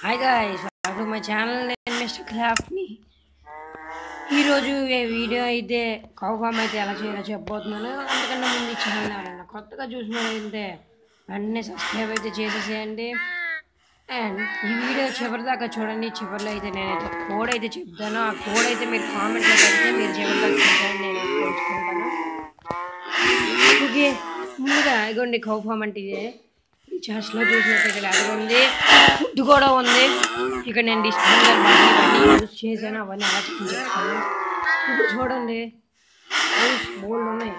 Hi guys welcome my channel నేను mister క్రాఫ్ట్ని ఈరోజు ఈ వీడియో అయితే కౌ ఫామ్ అయితే ఎలా చేయాలో చెప్పబోతున్నాను అందుకన్నా ముందు ఈ ఛానల్ ఎవరైనా కొత్తగా చూసిన అయితే వెంటనే సబ్స్క్రైబ్ అయితే చేసేసేయండి అండ్ ఈ వీడియో చివరిదాకా చూడండి చివరిలో అయితే నేనైతే కోడ్ అయితే చెప్తాను ఆ కోడ్ అయితే మీరు కామెంట్లో పెడితే మీరు చివరిదాకా చూసారని నేను అయితే తెలుసుకుంటాను ఓకే ముందుగా ఇగోండి కౌ ఫామ్ అంటే ఇదే ఈ చెస్ట్లో చూసినట్టు ఇక్కడ అది ఉంది ఫుడ్ కూడా ఉంది ఇక్కడ నేను డిస్పెండర్ బాగా ఇవన్నీ యూజ్ చేశాను అవన్నీ అలా చెప్పి చెప్తాను ఇప్పుడు చూడండి బోల్డ్ ఉన్నాయి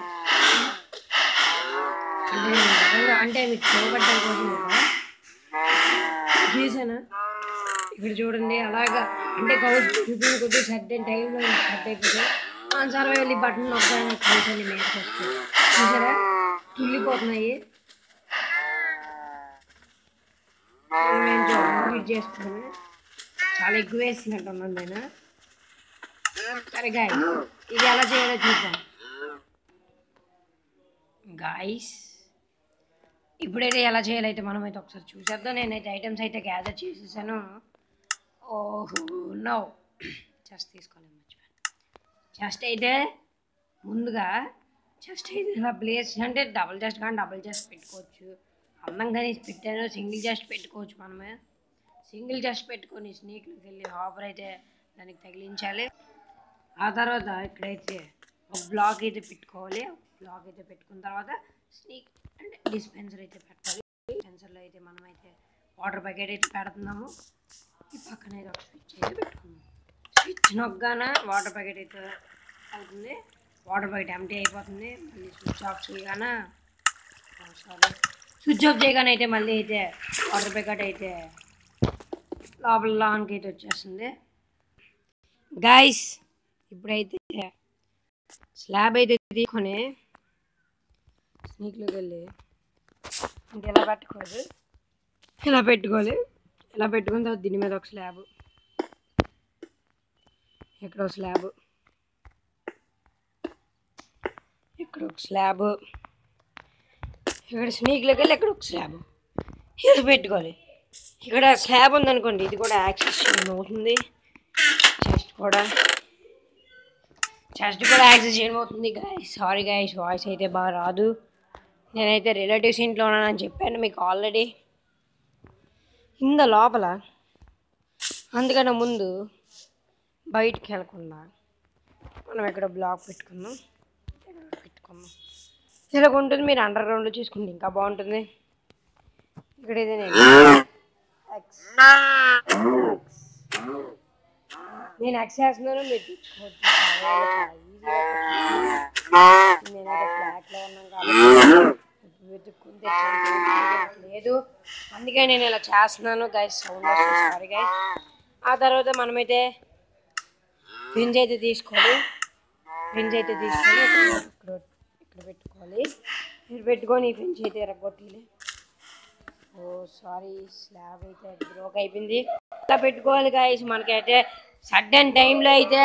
అంటే నేను నిజంగా అంటే మీకు చూపట్టడం కోసం కదా చేశాను ఇక్కడ చూడండి అలాగా అంటే కౌస్ పెరుగుతున్న కొద్దీ సర్టెన్ టైంలో కట్ అయిపోతే ఆన్సర్ వెళ్ళి బటన్ నొక్కడానికి కలిసండి మీదకి వస్తుంది చూసారా తుల్లిపోతున్నాయి నేను కంప్లీట్ చేసుకున్నాను చాలా ఎక్కువ వేసినట్టున్నాను నేను సరే గాయస్ ఇది ఎలా చేయాలో చూద్దాం గాయస్ ఇప్పుడైతే ఎలా చేయాలైతే మనం అయితే ఒకసారి చూసేద్దాం నేనైతే ఐటమ్స్ అయితే గ్యాదర్ చేసేసాను ఓహో నో చెస్ట్ తీసుకోలేదు మర్చిపోయాను చెస్ట్ అయితే ముందుగా చెస్ట్ అయితే ఇలా ప్లేస్ అంటే డబుల్ చెస్ట్ కానీ డబుల్ చెస్ట్ పెట్టుకోవచ్చు అందంగానే పెట్టాను సింగిల్ చెస్ట్ పెట్టుకోవచ్చు మనమే సింగిల్ చెస్ట్ పెట్టుకొని స్నేక్లోకి వెళ్ళి హాపర్ అయితే దానికి తగిలించాలి ఆ తర్వాత ఇక్కడైతే ఒక బ్లాక్ అయితే పెట్టుకోవాలి బ్లాక్ అయితే పెట్టుకున్న తర్వాత స్నేక్ అంటే డిస్పెన్సర్ అయితే పెట్టాలి డిస్పెన్సర్లో అయితే మనమైతే వాటర్ బకెట్ అయితే పెడుతున్నాము ఈ పక్కన అయితే ఒక స్విచ్ అయితే పెట్టుకున్నాము స్విచ్ నొక్కగాన వాటర్ ప్యాకెట్ అయితే అవుతుంది వాటర్ ప్యాకెట్ ఎంటీ అయిపోతుంది మళ్ళీ స్విచ్ ఆఫ్ చేయగానే సారీ స్విచ్ ఆఫ్ చేయగానే అయితే మళ్ళీ అయితే వాటర్ ప్యాకెట్ అయితే లోపల లాన్కి అయితే వచ్చేస్తుంది గాయస్ ఇప్పుడైతే స్లాబ్ అయితే తీసుకొని స్నీక్లోకి వెళ్ళి అంటే ఇలా పెట్టుకోవాలి ఇలా పెట్టుకోవాలి ఇలా పెట్టుకున్న తర్వాత దీని మీద ఒక స్లాబ్ ఇక్కడ ఒక స్లాబ్ ఇక్కడ ఒక స్లాబ్ ఇక్కడ స్నీక్లోకి వెళ్ళి ఇక్కడ ఒక స్లాబ్ ఇది పెట్టుకోవాలి ఇక్కడ స్లాబ్ ఉందనుకోండి ఇది కూడా యాక్సెస్ చేయడం అవుతుంది చెస్ట్ కూడా చెస్ట్ కూడా యాక్సెస్ చేయడం అవుతుంది గాయస్ సారీ గాయస్ వాయిస్ అయితే బాగా రాదు నేనైతే రిలేటివ్స్ ఇంట్లో ఉన్నానని చెప్పాను మీకు ఆల్రెడీ ఇంద లోపల అందుకనే ముందు బయటికి వెళ్ళకుండా మనం ఇక్కడ బ్లాక్ పెట్టుకుందాం ఇక్కడ పెట్టుకుందాం ఇలా ఉంటుంది మీరు అండర్ గ్రౌండ్లో చూసుకుంటే ఇంకా బాగుంటుంది ఇక్కడ ఇది నేను X. X. నేను ఎక్స్ చేస్తున్నాను మీరు తెచ్చుకోవచ్చు చాలా easy. నేనైతే ఫ్లాట్లో ఉన్నాను కాబట్టి వెతుక్కుని తెచ్చాను లేదు అందుకే నేను ఇలా చేస్తున్నాను గైస్ సౌండ్ వస్తుంది సారీ గైస్ ఆ తర్వాత మనమైతే ఫ్రిడ్జ్ అయితే తీసుకోవాలి ఫ్రిడ్జ్ అయితే తీసుకొని ఇక్కడ ఇక్కడ పెట్టుకోవాలి ఇక్కడ పెట్టుకొని ఫ్రిడ్జ్ అయితే ఎరగొట్టాలి ఓ సారీ స్లాబ్ అయితే బ్రోక్ అయిపోయింది ఇలా పెట్టుకోవాలి గాయస్ మనకైతే సడన్ టైంలో అయితే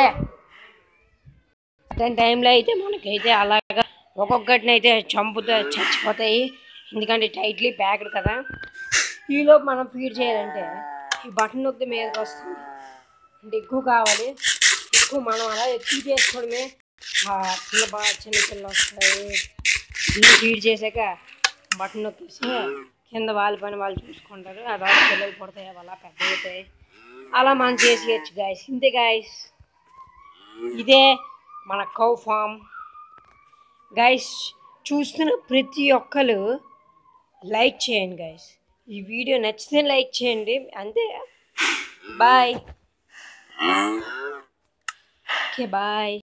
సడన్ టైంలో అయితే మనకైతే అలాగా ఒక్కొక్కటిని అయితే చంపుతా చచ్చిపోతాయి ఎందుకంటే టైట్లీ ప్యాక్డ్ కదా ఈలోపు మనం ఫీడ్ చేయాలంటే ఈ బటన్ నొక్కితే మీదకి వస్తుంది అంటే ఎక్కువ కావాలి ఎక్కువ మనం అలా ఎక్కువ చేసుకోవడమే ఆ చిన్న బా చిన్న పిల్లలు వస్తాయి దీన్ని ఫీడ్ చేశాక బటన్ నొక్కేసి కింద వాళ్ళ పని వాళ్ళు చూసుకుంటారు ఆ తర్వాత పిల్లలు పుడతాయి అవి అలా పెద్ద అవుతాయి అలా మనం చేసేయచ్చు గాయస్ ఇంతే గాయస్ ఇదే మన కౌ ఫామ్ గైస్ చూస్తున్న ప్రతి ఒక్కరు లైక్ చేయండి గైస్ ఈ వీడియో నచ్చితే లైక్ చేయండి అంతే బాయ్ ఓకే బాయ్